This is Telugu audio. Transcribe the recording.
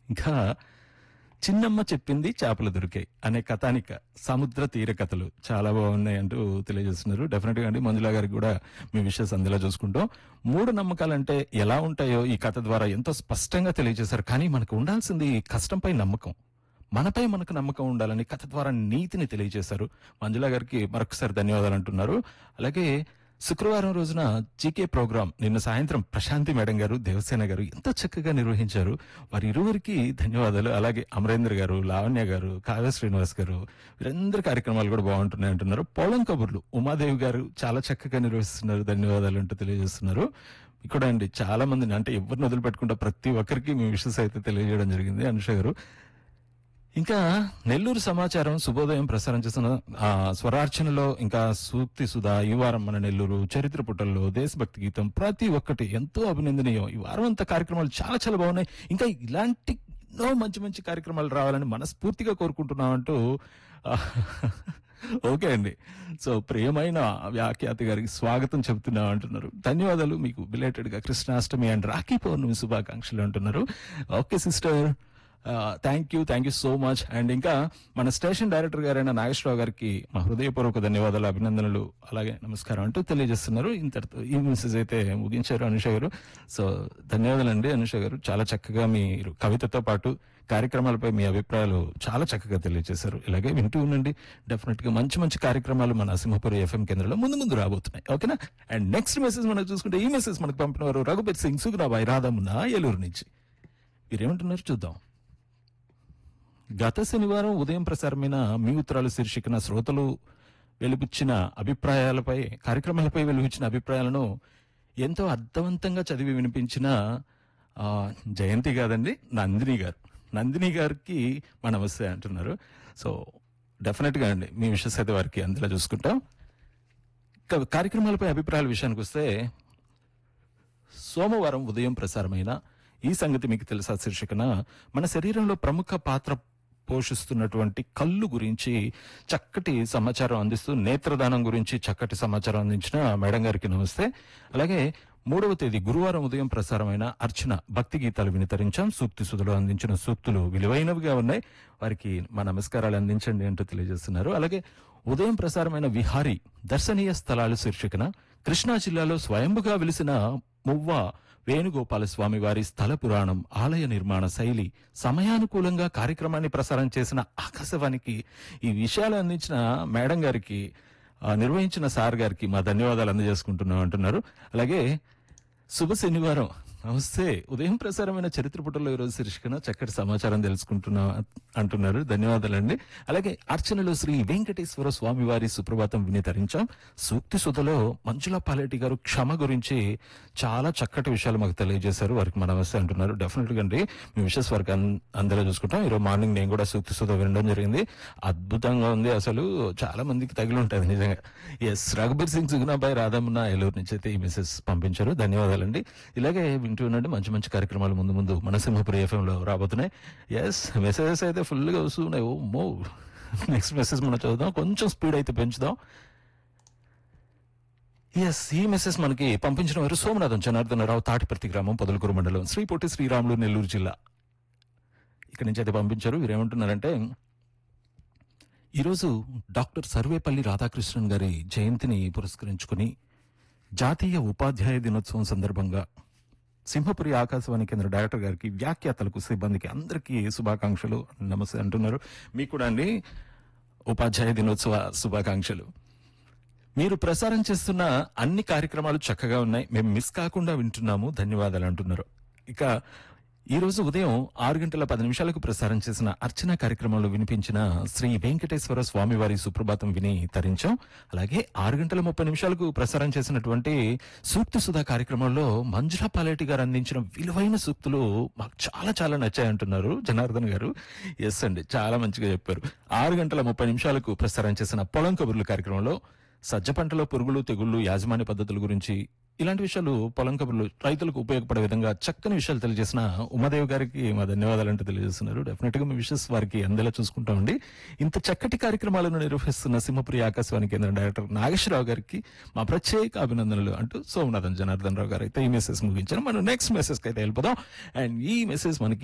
ఇంకా చిన్నమ్మ చెప్పింది చేపలు దొరికాయి అనే కథానిక సముద్ర తీర కథలు చాలా బాగున్నాయి అంటూ తెలియజేస్తున్నారు డెఫినెట్ గా అండి మంజులా గారికి కూడా మీ విషయస్ అందులో చూసుకుంటాం మూడు నమ్మకాలంటే ఎలా ఉంటాయో ఈ కథ ద్వారా ఎంతో స్పష్టంగా తెలియజేశారు కానీ మనకు ఉండాల్సింది కష్టంపై నమ్మకం మనపై మనకు నమ్మకం ఉండాలని కథ ద్వారా నీతిని తెలియజేశారు మంజులా గారికి మరొకసారి ధన్యవాదాలు అంటున్నారు అలాగే శుక్రవారం రోజున జీకే ప్రోగ్రాం నిన్న సాయంత్రం ప్రశాంతి మేడం గారు దేవసేన గారు ఎంతో చక్కగా నిర్వహించారు వారి ఇరువురికి ధన్యవాదాలు అలాగే అమరేంద్ర గారు లావణ్య గారు కావ్య శ్రీనివాస్ గారు వీరందరి కార్యక్రమాలు కూడా బాగుంటున్నాయి అంటున్నారు పోలం కబుర్లు ఉమాదేవి గారు చాలా చక్కగా నిర్వహిస్తున్నారు ధన్యవాదాలు అంటూ తెలియజేస్తున్నారు ఇక్కడ అండి చాలా మందిని అంటే ఎవరిని వదిలిపెట్టుకుంటా ప్రతి ఒక్కరికి మీ విషయస్ అయితే తెలియజేయడం జరిగింది అనుష గారు ఇంకా నెల్లూరు సమాచారం శుభోదయం ప్రసారం చేస్తున్న ఆ, స్వరార్చనలో ఇంకా సూక్తి సుధా ఈ వారం మన నెల్లూరు చరిత్ర పుటల్లో దేశభక్తి గీతం ప్రతి ఒక్కటి ఎంతో అభినందనీయం ఈ వారం అంతా కార్యక్రమాలు చాలా చాలా బాగున్నాయి ఇంకా ఇలాంటి ఎన్నో మంచి మంచి కార్యక్రమాలు రావాలని మనస్ఫూర్తిగా కోరుకుంటున్నాం అంటూ ఆ, ఓకే అండి సో ప్రియమైన వ్యాఖ్యాత గారికి స్వాగతం చెబుతున్నాం అంటున్నారు ధన్యవాదాలు మీకు బిలేటెడ్ గా కృష్ణాష్టమి అండ్ రాఖీ పౌర్ణమి శుభాకాంక్షలు అంటున్నారు okay sister thank you thank you so much and ఇంకా మన స్టేషన్ డైరెక్టర్ గారైన నాగేశ్వరరావు గారికి మా హృదయపూర్వక ధన్యవాదాలు అభినందనలు అలాగే నమస్కారం అంటూ తెలియజేస్తున్నారు ఇంతటితో ఈ మెసేజ్ అయితే ముగించారు అనుష గారు సో ధన్యవాదాలు అండి అనుష గారు చాలా చక్కగా మీరు కవితతో పాటు కార్యక్రమాలపై మీ అభిప్రాయాలు చాలా చక్కగా తెలియజేశారు ఇలాగే వింటూ ఉండండి డెఫినెట్ గా మంచి మంచి కార్యక్రమాలు మన సింహపురి ఎఫ్ఎం కేంద్రంలో ముందు ముందు రాబోతున్నాయి ఓకేనా అండ్ నెక్స్ట్ మెసేజ్ మనం చూసుకుంటే ఈ మెసేజ్ మనకు పంపిన వారు రఘుపతి సింగ్ సుగ్రాబాయ్ రాధమున్న ఏలూరు నుంచి మీరేమంటున్నారు చూద్దాం గత శనివారం ఉదయం ప్రసారమైన మీ ఉత్తరాలు శీర్షికన శ్రోతలు వెలుపుచ్చిన అభిప్రాయాలపై కార్యక్రమాలపై వెలువచ్చిన అభిప్రాయాలను ఎంతో అర్థవంతంగా చదివి వినిపించిన ఆ, జయంతి కాదండి నందిని గారు నందిని గారికి మా నమస్తే అంటున్నారు సో డెఫినెట్ గా అండి మీ విషయస్ అయితే వారికి అందులో చూసుకుంటాం ఇక కార్యక్రమాలపై అభిప్రాయాల విషయానికి వస్తే సోమవారం ఉదయం ప్రసారమైన ఈ సంగతి మీకు తెలుసా శీర్షికన మన శరీరంలో ప్రముఖ పాత్ర పోషిస్తున్నటువంటి కళ్ళు గురించి చక్కటి సమాచారం అందిస్తూ నేత్రదానం గురించి చక్కటి సమాచారం అందించిన మేడం గారికి నమస్తే అలాగే మూడవ తేదీ గురువారం ఉదయం ప్రసారమైన అర్చన భక్తి గీతాలు వినితరించాం సూక్తి సుధలో అందించిన సూక్తులు విలువైనవిగా ఉన్నాయి వారికి మా నమస్కారాలు అందించండి అంటూ తెలియజేస్తున్నారు అలాగే ఉదయం ప్రసారమైన విహారీ దర్శనీయ స్థలాలు శీర్షికన కృష్ణా జిల్లాలో స్వయంభుగా వెలిసిన మువ్వ వేణుగోపాల స్వామి వారి స్థల పురాణం ఆలయ నిర్మాణ శైలి సమయానుకూలంగా కార్యక్రమాన్ని ప్రసారం చేసిన ఆకాశవాణికి ఈ విషయాలు అందించిన మేడం గారికి ఆ, నిర్వహించిన సార్ గారికి మా ధన్యవాదాలు అందజేసుకుంటున్నాం అంటున్నారు అలాగే శుభ శనివారం నమస్తే ఉదయం ప్రసారమైన చరిత్ర పుటల్లో ఈరోజు శీర్షికన చక్కటి సమాచారం తెలుసుకుంటున్నా అంటున్నారు ధన్యవాదాలండి అలాగే అర్చనలో శ్రీ వెంకటేశ్వర స్వామి వారి సుప్రభాతం వినితరించాం సూక్తి సుధలో మంజుల పాలేటి గారు క్షమ గురించి చాలా చక్కటి విషయాలు మాకు తెలియజేశారు వారికి మన నమస్తే అంటున్నారు డెఫినెట్ గా అండి మీ విషయస్ వారికి అన్- అందరూ చూసుకుంటాం ఈరోజు మార్నింగ్ నేను కూడా సూక్తి సుధ వినడం జరిగింది అద్భుతంగా ఉంది అసలు చాలా మందికి తగిలి ఉంటుంది నిజంగా ఎస్ రఘుబీర్ సింగ్ సుగునాబాయ్ రాధమ్మ ఏలూరు నుంచి అయితే ఈ మెసేజ్ పంపించారు ధన్యవాదాలండి ఇలాగే వింటూ ఉండండి మంచి మంచి కార్యక్రమాలు ముందు ముందు మన సింహపురి FM లో రాబోతున్నాయి ఎస్ మెసేజెస్ అయితే ఫుల్ గా వస్తున్నాయి ఓ మో నెక్స్ట్ మెసేజ్ మనం చదువుదాం కొంచెం స్పీడ్ అయితే పెంచుదాం ఎస్ ఈ మెసేజ్ మనకి పంపించిన వారు సోమనాథం జనార్దనరావు తాటిపర్తి గ్రామం పొదలకూరు మండలం శ్రీపొట్టి శ్రీరాములు నెల్లూరు జిల్లా ఇక్కడి నుంచి అయితే పంపించారు వీరేమంటున్నారంటే ఈరోజు డాక్టర్ సర్వేపల్లి రాధాకృష్ణన్ గారి జయంతిని పురస్కరించుకుని జాతీయ ఉపాధ్యాయ దినోత్సవం సందర్భంగా సింహపురి ఆకాశవాణి కేంద్ర డైరెక్టర్ గారికి వ్యాఖ్యాతలకు సిబ్బందికి అందరికీ శుభాకాంక్షలు నమస్తే అంటున్నారు మీకు కూడా అండి ఉపాధ్యాయ దినోత్సవ శుభాకాంక్షలు మీరు ప్రసారం చేస్తున్న అన్ని కార్యక్రమాలు చక్కగా ఉన్నాయి మేము మిస్ కాకుండా వింటున్నాము ధన్యవాదాలు అంటున్నారు ఇక ఈ రోజు ఉదయం ఆరు గంటల పది నిమిషాలకు ప్రసారం చేసిన అర్చన కార్యక్రమంలో వినిపించిన శ్రీ వెంకటేశ్వర స్వామి వారి సుప్రభాతం విని తరించాం అలాగే ఆరు గంటల ముప్పై నిమిషాలకు ప్రసారం చేసినటువంటి సూక్తి సుధా కార్యక్రమంలో మంజుల పాలేటి గారు అందించిన విలువైన సూక్తులు మాకు చాలా చాలా నచ్చాయంటున్నారు జనార్దన్ గారు ఎస్ అండి చాలా మంచిగా చెప్పారు ఆరు గంటల ముప్పై నిమిషాలకు ప్రసారం చేసిన పొలం కబుర్లు కార్యక్రమంలో సజ్జ పంటలో పురుగులు తెగుళ్లు యాజమాన్య పద్ధతుల గురించి ఇలాంటి విషయాలు పొలం కబుర్లు రైతులకు ఉపయోగపడే విధంగా చక్కని విషయాలు తెలియజేసిన ఉమాదేవి గారికి మా ధన్యవాదాలు అంటే తెలియజేస్తున్నారు డెఫినెట్ గా మీ విషయస్ వారికి అందేలా చూసుకుంటామండి ఇంత చక్కటి కార్యక్రమాలను నిర్వహిస్తున్న సింహపురి ఆకాశవాణి కేంద్ర డైరెక్టర్ నాగేశ్వరరావు గారికి మా ప్రత్యేక అభినందనలు అంటూ సోమనాథన్ జనార్దన్ రావు గారు అయితే ఈ మెసేజ్ ముగించారు మనం నెక్స్ట్ మెసేజ్ కి అయితే వెళ్ళిపోదాం అండ్ ఈ మెసేజ్ మనకి